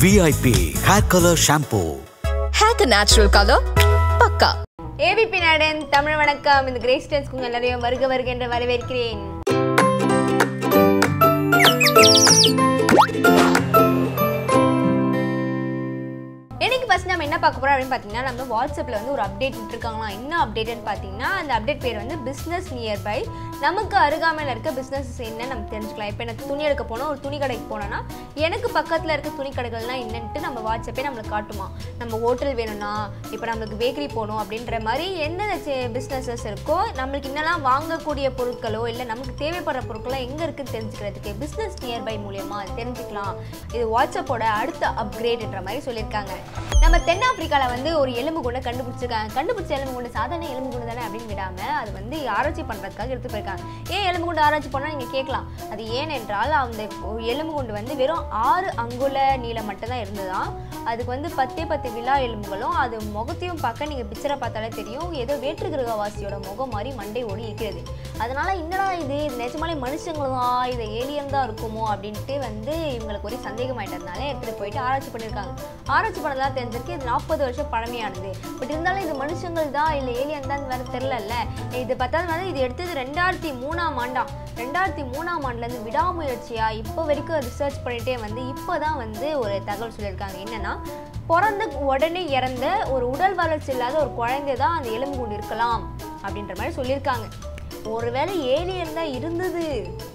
VIP hair colour shampoo ஹேக்கு natural colour பக்கா ABP நாடன் தமிழ் வணக்கம் இந்த கிரேஸ் டென்ஸ்க்கு எல்லாரையும் வருக வருக என்று வரவேற்கிறேன் இன்னைக்கு ஃபர்ஸ்ட் நம்ம என்ன பார்க்க போறோம் அப்படின்னு பார்த்தீங்கன்னா நம்ம வாட்ஸ்அப்பில் வந்து ஒரு அப்டேட் விட்டுருக்காங்களா என்ன அப்டேட்னு பார்த்தீங்கன்னா அந்த அப்டேட் பேர் வந்து பிஸ்னஸ் நியர்பை நமக்கு அருகாமையில் இருக்க பிஸ்னஸ் என்ன நம்ம தெரிஞ்சுக்கலாம் இப்போ எனக்கு துணி எடுக்க போனோம் ஒரு துணி கடைக்கு போனோம்னா எனக்கு பக்கத்தில் இருக்க துணி கடைகள்லாம் என்னன்ட்டு நம்ம வாட்ஸ்அப்பே நம்மளுக்கு காட்டுமா நம்ம ஹோட்டல் வேணும்னா இப்போ நம்மளுக்கு பேக்கரி போகணும் அப்படின்ற மாதிரி எந்தெந்த பிஸ்னஸஸ் இருக்கோ நம்மளுக்கு என்னெல்லாம் வாங்கக்கூடிய பொருட்களோ இல்லை நமக்கு தேவைப்படுற பொருட்களோ எங்கே இருக்குன்னு தெரிஞ்சுக்கிறதுக்கு பிஸ்னஸ் நியர்பை மூலியமாக அது தெரிஞ்சுக்கலாம் இது வாட்ஸ்அப்போட அடுத்த அப்கிரேட்ன்ற மாதிரி சொல்லியிருக்காங்க நம்ம தென்னாப்பிரிக்காவில் வந்து ஒரு எலும்பு குண்டை கண்டுபிடிச்சிருக்காங்க கண்டுபிடிச்ச எலும்பு குண்டு சாதாரண எலும்பு குண்டு தானே அப்படின்னு விடாமல் அது வந்து ஆராய்ச்சி பண்ணுறதுக்காக எடுத்து போயிருக்காங்க ஏன் எலும்பு குண்டு ஆராய்ச்சி பண்ணால் நீங்கள் கேட்கலாம் அது ஏனென்றால் அந்த எலும்பு குண்டு வந்து வெறும் ஆறு அங்குல நீளம் மட்டும் தான் இருந்ததாம் அதுக்கு வந்து பத்தே பத்து விழா எலும்புகளும் அது முகத்தையும் பார்க்க நீங்கள் பிக்சரை பார்த்தாலே தெரியும் ஏதோ வேற்று கிரகவாசியோட முகம் மாதிரி மண்டை ஓடி இருக்கிறது அதனால என்னடா இது இது நிஜமாலே மனுஷங்களா இது ஏலியன் தான் இருக்குமோ அப்படின்ட்டு வந்து இவங்களுக்கு ஒரு சந்தேகமாயிட்டதுனால எடுத்துகிட்டு போயிட்டு ஆராய்ச்சி பண்ணியிருக்காங்க ஆராய்ச்சி பண்ணதான் தெரிஞ்சிருக்கு இது நாற்பது வருஷம் பழமையானது பட் இருந்தாலும் இது மனுஷங்கள் தான் இல்லை ஏலியன் தான் வேறு தெரிலல்ல இது பத்தாவது வந்து இது எடுத்தது ரெண்டாயிரத்தி மூணாம் ஆண்டாம் ரெண்டாயிரத்தி மூணாம் ஆண்டுலேருந்து விடாமுயற்சியா இப்போ வரைக்கும் ரிசர்ச் பண்ணிட்டே வந்து இப்போ தான் வந்து ஒரு தகவல் சொல்லியிருக்காங்க என்னன்னா பிறந்த உடனே இறந்த ஒரு உடல் வளர்ச்சி இல்லாத ஒரு குழந்தை தான் அந்த எலும்பு கொண்டு இருக்கலாம் அப்படின்ற மாதிரி சொல்லியிருக்காங்க ஒருவேளை ஏலியன் தான் இருந்தது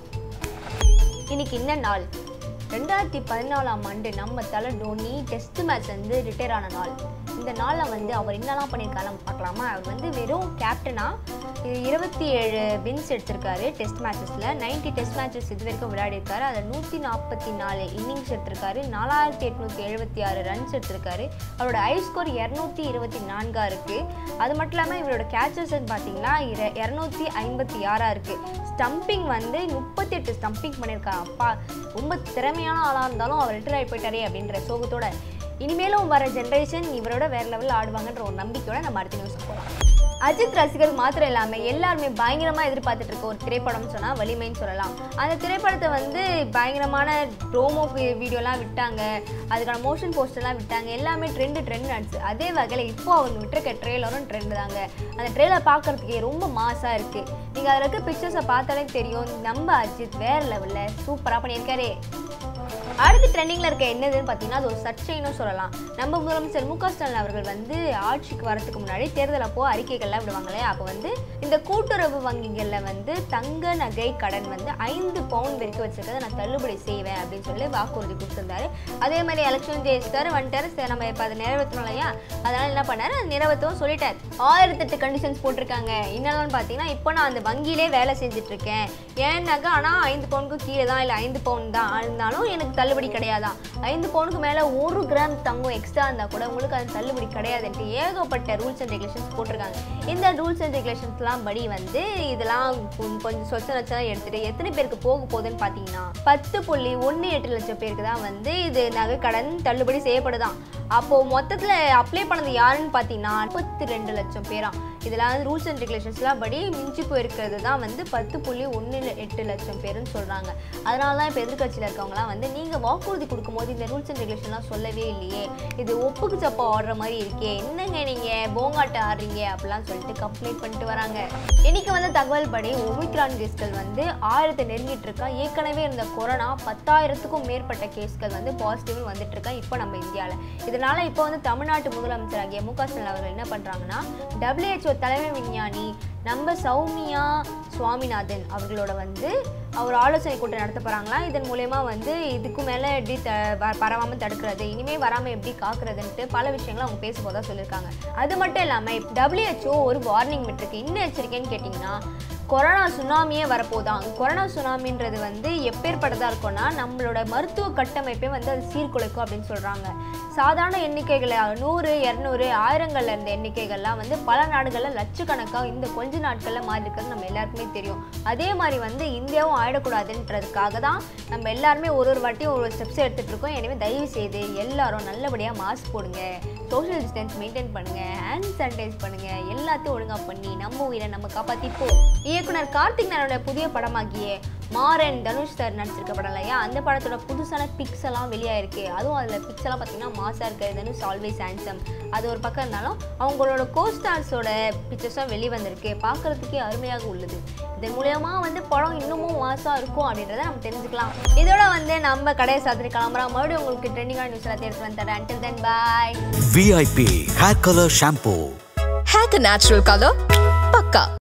இன்னைக்கு என்ன நாள் ரெண்டாயிரத்தி பதினாலாம் ஆண்டு நம்ம தலை டோனி டெஸ்ட் மேட்ச் வந்து ரிட்டையர் ஆன நாள் இந்த நாளில் வந்து அவர் என்னெல்லாம் பண்ணியிருக்காரு நம்ம பார்க்கலாமா அவர் வந்து வெறும் கேப்டனாக இருபத்தி ஏழு வின்ஸ் எடுத்திருக்காரு டெஸ்ட் மேட்சஸில் 90 டெஸ்ட் மேட்சஸ் இது வரைக்கும் விளையாடிருக்காரு அதில் நூற்றி நாற்பத்தி நாலு இன்னிங்ஸ் எடுத்திருக்காரு நாலாயிரத்தி எட்நூற்றி எழுபத்தி ஆறு ரன்ஸ் எடுத்திருக்காரு அவரோட ஐ ஸ்கோர் இரநூத்தி இருபத்தி நான்காக இருக்குது அது மட்டும் இல்லாமல் இவரோட கேச்சர்ஸ்ன்னு பார்த்தீங்கன்னா இர இரநூத்தி ஐம்பத்தி ஆறாக இருக்குது ஸ்டம்பிங் வந்து முப்பத்தெட்டு ஸ்டம்பிங் பண்ணியிருக்காங்க அப்பா ரொம்ப திறமையான ஆளாக இருந்தாலும் அவர் ரிட்டர் ஆகி போயிட்டாரே அப்படின்ற சோகத்தோட இனிமேலும் வர ஜென்ரேஷன் இவரோட வேற லெவலில் ஆடுவாங்கன்ற ஒரு நம்பிக்கையோட நம்ம அடுத்த நியூஸ் போகலாம் அஜித் ரசிகர் மாத்திரம் இல்லாமல் எல்லாருமே பயங்கரமாக எதிர்பார்த்துட்டு இருக்க ஒரு திரைப்படம்னு சொன்னால் வலிமைன்னு சொல்லலாம் அந்த திரைப்படத்தை வந்து பயங்கரமான ப்ரோமோ வீடியோலாம் விட்டாங்க அதுக்கான மோஷன் போஸ்டர்லாம் விட்டாங்க எல்லாமே ட்ரெண்டு ட்ரெண்ட் ஆச்சு அதே வகையில் இப்போ அவங்க விட்டுருக்க ட்ரெய்லரும் ட்ரெண்டு தாங்க அந்த ட்ரெய்லர் பார்க்கறதுக்கே ரொம்ப மாசாக இருக்குது நீங்கள் அதில் இருக்க பிக்சர்ஸை பார்த்தாலே தெரியும் நம்ம அஜித் வேறு லெவலில் சூப்பராக பண்ணியிருக்காரே அடுத்து ட்ரெண்டிங்கில் இருக்க என்னதுன்னு பார்த்தீங்கன்னா அது ஒரு சர்ச்சைன்னு சொல்லலாம் நம்ம முதலமைச்சர் மு க ஸ்டாலின் அவர்கள் வந்து ஆட்சிக்கு வரதுக்கு முன்னாடி தேர்தல் அப்போ அறிக்கைகள்லாம் விடுவாங்களே அப்போ வந்து இந்த கூட்டுறவு வங்கிகளில் வந்து தங்க நகை கடன் வந்து ஐந்து பவுன் வரைக்கும் வச்சிருக்கதை நான் தள்ளுபடி செய்வேன் அப்படின்னு சொல்லி வாக்குறுதி கொடுத்துருந்தாரு அதே மாதிரி எலெக்ஷன் ஜெயிச்சிட்டாரு வந்துட்டாரு சரி நம்ம இப்போ அதை நிறைவேற்றணும் இல்லையா அதனால் என்ன பண்ணாரு அது நிறைவேற்றவும் சொல்லிட்டார் ஆயிரத்தெட்டு கண்டிஷன்ஸ் போட்டிருக்காங்க என்னென்னு பார்த்தீங்கன்னா இப்போ நான் அந்த வங்கியிலே வேலை செஞ்சுட்டு இருக்கேன் ஏன்னாக்கா ஆனால் ஐந்து பவுனுக்கு கீழே தான் இல்லை ஐந்து பவுன் தான் இருந்தாலும் எனக்கு தள்ளுபடி கிடையாதான் ஐந்து பவுனுக்கு மேலே ஒரு கிராம் தங்கம் எக்ஸ்ட்ரா இருந்தால் கூட உங்களுக்கு அது தள்ளுபடி கிடையாதுன்ட்டு ஏகப்பட்ட ரூல்ஸ் அண்ட் ரெகுலேஷன்ஸ் போட்டிருக்காங்க இந்த ரூல்ஸ் அண்ட் ரெகுலேஷன்ஸ்லாம் படி வந்து இதெல்லாம் கொ- கொஞ்சம் சொச்ச நச்சம் எடுத்துட்டு எத்தனை பேருக்கு போக போகுதுன்னு பார்த்தீங்கன்னா பத்து புள்ளி ஒன்று எட்டு லட்சம் பேருக்கு தான் வந்து இது நகை கடன் தள்ளுபடி செய்யப்படுதான் அப்போது மொத்தத்தில் அப்ளை பண்ணது யாருன்னு பார்த்தீங்கன்னா முப்பத்தி ரெண்டு லட்சம் பேராம் இதெல்லாம் வந்து ரூல்ஸ் அண்ட் ரெகுலேஷன்ஸ்லாம் படி மிஞ்சி போயிருக்கிறது தான் வந்து பத்து புள்ளி ஒன்று எட்டு லட்சம் பேருன்னு சொல்கிறாங்க அதனால தான் இப்போ எதிர்க்கட்சியில் இருக்கவங்களாம் வந்து நீங்கள் வாக்குறுதி கொடுக்கும்போது இந்த ரூல்ஸ் அண்ட் ரெகுலேஷன்லாம் சொல்லவே இல்லையே இது ஒப்புக்கு சப்பா ஆடுற மாதிரி இருக்கே என்னங்க நீங்கள் போங்காட்ட ஆடுறீங்க அப்படிலாம் சொல்லிட்டு கம்ப்ளைண்ட் பண்ணிட்டு வராங்க இன்னைக்கு வந்து தகவல் படி ஒமிக்ரான் கேஸ்கள் வந்து ஆயிரத்தை நெருங்கிட்டு இருக்கா ஏற்கனவே இருந்த கொரோனா பத்தாயிரத்துக்கும் மேற்பட்ட கேஸ்கள் வந்து பாசிட்டிவ் வந்துட்டு இருக்கா இப்போ நம்ம இந்தியாவில் இதனால இப்போ வந்து தமிழ்நாட்டு முதலமைச்சராகிய மு க ஸ்டாலின் அவர்கள் என்ன பண்ணுறாங்கன்னா WHO தலைமை விஞ்ஞானி நம்ம சௌமியா சுவாமிநாதன் அவர்களோட வந்து அவர் ஆலோசனை கூட்டம் நடத்த போகிறாங்களாம் இதன் மூலயமா வந்து இதுக்கு மேலே எப்படி த வ- பரவாமல் தடுக்கிறது இனிமேல் வராமல் எப்படி காக்குறதுன்ட்டு பல விஷயங்களை அவங்க பேச போதா சொல்லியிருக்காங்க அது மட்டும் இல்லாமல் WHO ஒரு வார்னிங் விட்டுருக்கு என்ன எச்சரிக்கைன்னு கேட்டிங்கன்னா கொரோனா சுனாமியே வரப்போதான் கொரோனா சுனாமின்றது வந்து எப்பேற்பட்டதாக இருக்கும்னா நம்மளோட மருத்துவ கட்டமைப்பே வந்து அது சீர்குலைக்கும் அப்படின்னு சொல்கிறாங்க சாதாரண எண்ணிக்கைகளை நூறு இரநூறு ஆயிரங்கள்ல இருந்த எண்ணிக்கைகள்லாம் வந்து பல நாடுகளில் லட்சக்கணக்காக இந்த கொஞ்ச நாட்களில் மாறி இருக்கிறது நம்ம எல்லாருக்குமே தெரியும் அதே மாதிரி வந்து இந்தியாவும் ஆயிடக்கூடாதுன்றதுக்காக தான் நம்ம எல்லாருமே ஒரு ஒரு வாட்டியும் ஒரு ஒரு ஸ்டெப்ஸ் எடுத்துகிட்டு இருக்கோம் எனவே தயவு செய்து எல்லாரும் நல்லபடியாக மாஸ்க் போடுங்க சோஷியல் டிஸ்டன்ஸ் மெயின்டைன் பண்ணுங்க ஹேண்ட் சானிடைஸ் பண்ணுங்க எல்லாத்தையும் ஒழுங்காக பண்ணி நம்ம உயிரை நம்ம காப்பாற்றிப்போம் இயக்குனர் கார்த்திக் நாரோட புதிய படமாகிய மாறன் தனுஷ் சார் நடிச்சிருக்க படம் இல்லையா அந்த படத்தோட புதுசான பிக்ஸ் எல்லாம் வெளியாயிருக்கு அதுவும் அதில் பிக்ஸ் எல்லாம் பார்த்தீங்கன்னா மாசாக இருக்குது தனுஷ் ஆல்வேஸ் ஹேண்ட்ஸம் அது ஒரு பக்கம் இருந்தாலும் அவங்களோட கோஸ்டார்ஸோட பிக்சர்ஸும் வெளியே வந்திருக்கு பார்க்குறதுக்கே அருமையாக உள்ளது இதன் மூலயமா வந்து படம் இன்னமும் மாசாக இருக்கும் அப்படின்றத நம்ம தெரிஞ்சுக்கலாம் இதோட வந்து நம்ம கடையை சாத்திரி கிளம்புறோம் மறுபடியும் உங்களுக்கு ட்ரெண்டிங்கான நியூஸ் எல்லாம் தேர்த்து வந்து தரேன் until then bye VIP Hair Color Shampoo. Hack a natural color. Pakka.